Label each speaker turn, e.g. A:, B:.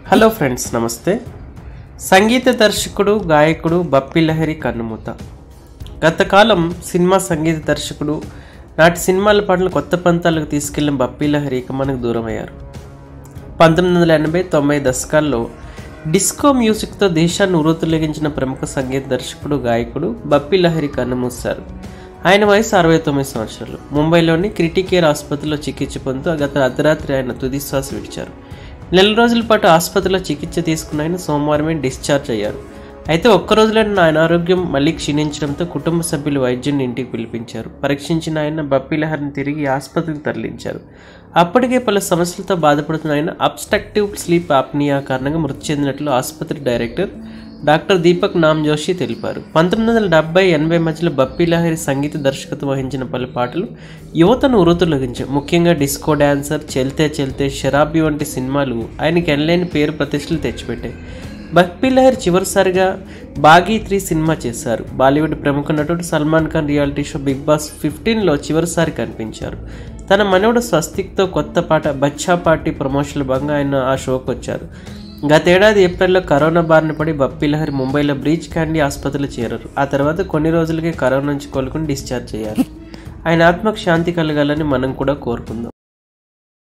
A: hello friends నమస్తే సంగీత దర్శకుడు గాయకుడు బప్పి లహరి కన్నుమూత గత కాలం సినిమా సంగీత దర్శకుడు నాటి సినిమాల పాటలు కొత్త పంతాలకు తీసుకెళ్లిన బప్పి లహరి ఇక మనకు దూరం అయ్యారు పంతొమ్మిది వందల ఎనభై తొంభై దశకాల్లో డిస్కో మ్యూజిక్తో దేశాన్ని ఉరుతులగించిన ప్రముఖ సంగీత దర్శకుడు గాయకుడు బప్పి లహరి కన్నుమూశారు ఆయన వయసు అరవై తొమ్మిది సంవత్సరాలు ముంబైలోని క్రిటికేర్ ఆసుపత్రిలో చికిత్స పొందుతూ గత అర్ధరాత్రి ఆయన తుది శ్వాస విడిచారు నెల రోజుల పాటు ఆసుపత్రిలో చికిత్స తీసుకున్న ఆయన సోమవారమే డిశ్చార్జ్ అయ్యారు అయితే ఒక్క రోజులోనే ఆయన ఆరోగ్యం మళ్ళీ క్షీణించడంతో కుటుంబ సభ్యులు వైద్యుని ఇంటికి పిలిపించారు పరీక్షించిన ఆయన బప్పి లహరిని తిరిగి ఆసుపత్రికి తరలించారు అప్పటికే పలు సమస్యలతో బాధపడుతున్న ఆయన అబ్స్ట్రక్టివ్ స్లీప్ ఆప్నియా కారణంగా మృతి చెందినట్లు ఆసుపత్రి డైరెక్టర్ డాక్టర్ దీపక్ నామ్ జోషి తెలిపారు పంతొమ్మిది వందల డెబ్బై ఎనభై మధ్యలో బప్పి లహరి సంగీత దర్శకత్వం వహించిన పలు పాటలు యువతను ఉరుతులగించాయి ముఖ్యంగా డిస్కో డాన్సర్ చెల్తే చెల్తే షరాబీ వంటి సినిమాలు ఆయనకి ఎనలేని పేరు ప్రతిష్టలు తెచ్చిపెట్టాయి బప్పి లహరి చివరిసారిగా బాగీ త్రీ సినిమా చేశారు బాలీవుడ్ ప్రముఖ నటుడు Salman Khan reality show big boss ఫిఫ్టీన్లో చివరిసారి కనిపించారు తన మనవడు స్వస్తిక్తో కొత్త పాట బచ్చా పార్టీ ప్రమోషన్ల భాగంగా ఆయన ఆ షోకి వచ్చారు గతేడాది ఏప్రిల్లో కరోనా బారిన పడి బప్పి లహరి ముంబైలో బ్రీచ్ క్యాండీ ఆసుపత్రిలో చేరారు ఆ తర్వాత కొన్ని రోజులకే కరోనా నుంచి కోలుకుని డిశ్చార్జ్ అయ్యారు ఆయన ఆత్మకు శాంతి కలగాలని మనం కూడా కోరుకుందాం